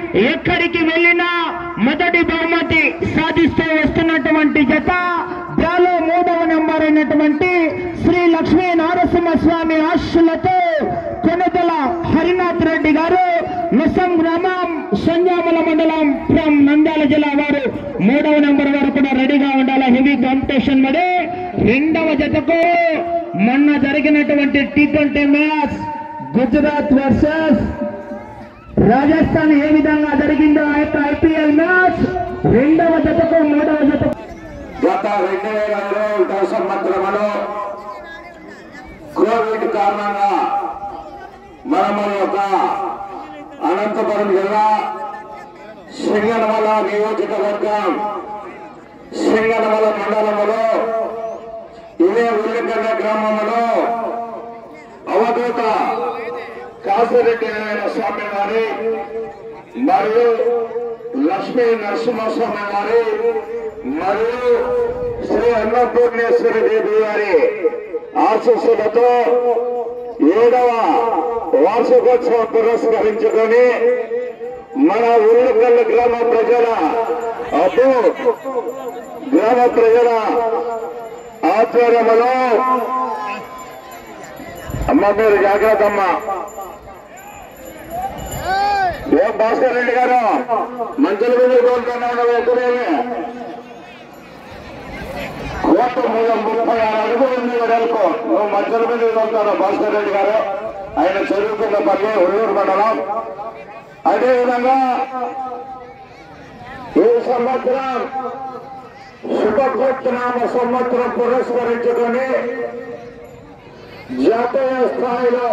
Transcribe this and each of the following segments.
ఎక్కడికి వెళ్ళినా మొదటి బహుమతి సాధిస్తూ వస్తున్నటువంటి జత డ్రాలో మూడవ నెంబర్ అయినటువంటి శ్రీ లక్ష్మీ నారసింహస్వామి ఆశులతో కొనదల హరినాథ్ రెడ్డి గారు నిసం గ్రామం సంజామల మండలం ఫ్రమ్ నంద్యాల జిల్లా వారు మూడవ నెంబర్ వరకు కూడా రెడీగా ఉండాలి హెవీ కాంపిటీషన్ మరి రెండవ జతకు మొన్న జరిగినటువంటి T twenty match Gujarat versus Rajasthan ఏ విధంగా జరిగిందో ఆ యొక్క ఐపీఎల్ మ్యాచ్ రెండవ జతకు మూడవ జతకు గత రెండు వేల ఇరవై ఒకటవ సంవత్సరంలో కోవిడ్ కారణంగా మన మన యొక్క అనంతపురం జిల్లా సింగనమల నియోజకవర్గం సింగనమల మండలంలో ఇదే ఉల్లిగడ్డ గ్రామంలో అవధూత కాసిరెడ్డి నారాయణ స్వామి వారి మరియు లక్ష్మీ నరసింహస్వామి వారి మరియు శ్రీ అన్నపూర్ణేశ్వరి దేవి వారి ఆశీస్సులతో ఏడవ వార్షికోత్సవం పురస్కరించుకొని మన ఉల్లిపల్లి గ్రామ ప్రజల అటు గ్రామ ప్రజల ఆధ్వర్యంలో అమ్మ మీరు జాగ్రత్త అమ్మ ఏం భాస్కర్ రెడ్డి గారు మంచుల మీద కోరుతున్నాడు ఎక్కడేమి కోట మీద ముప్పై ఆరు అడుగులు ఉంది వెడల్పు నువ్వు మంచుల మీద కోరుతాడు భాస్కర్ రెడ్డి గారు ఆయన చదువుకున్న పల్లి ఉల్లూరు మండలం అదేవిధంగా ఈ సంవత్సరం శుభకృత్నామ సంవత్సరం పురస్కరించుకొని జాతీయ స్థాయిలో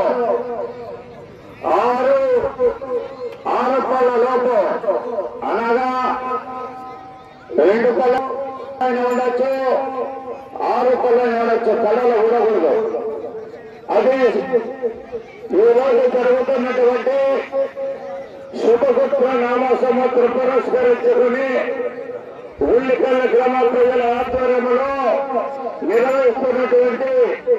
ఆరు ఆరు పళ్ళ లోపు అనగా రెండు పళ్ళ ఉండొచ్చు ఆరు పళ్ళ ఉండొచ్చు పళ్ళలో ఉండకూడదు అదే ఈ రోజు జరుగుతున్నటువంటి శుభగుప్త నామ సంవత్సరం పురస్కరించుకుని ఉల్లిపల్ల గ్రామ ప్రజల ఆధ్వర్యంలో నిర్వహిస్తున్నటువంటి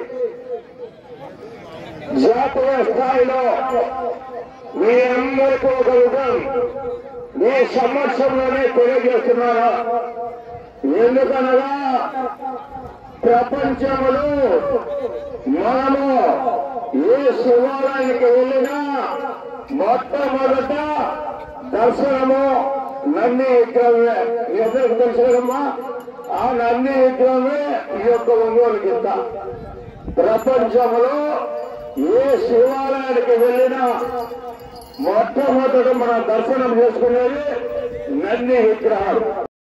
జాతీయ స్థాయిలో మీ అందరికీ ఒక విధం మీ సమక్షంలోనే తెలియజేస్తున్నారు ఎందుకనగా ప్రపంచంలో మనము ఏ శివాలయానికి వెళ్ళినా మొట్టమొదట దర్శనము నంది విగ్రహమే ఎవరికి తెలుసు కదమ్మా ఆ నంది విగ్రహమే ఈ యొక్క ఒంగోలు కింద ప్రపంచంలో ఏ శివాలయానికి వెళ్ళినా మొట్టమొదట మనం దర్శనం చేసుకునేది నంది విగ్రహాలు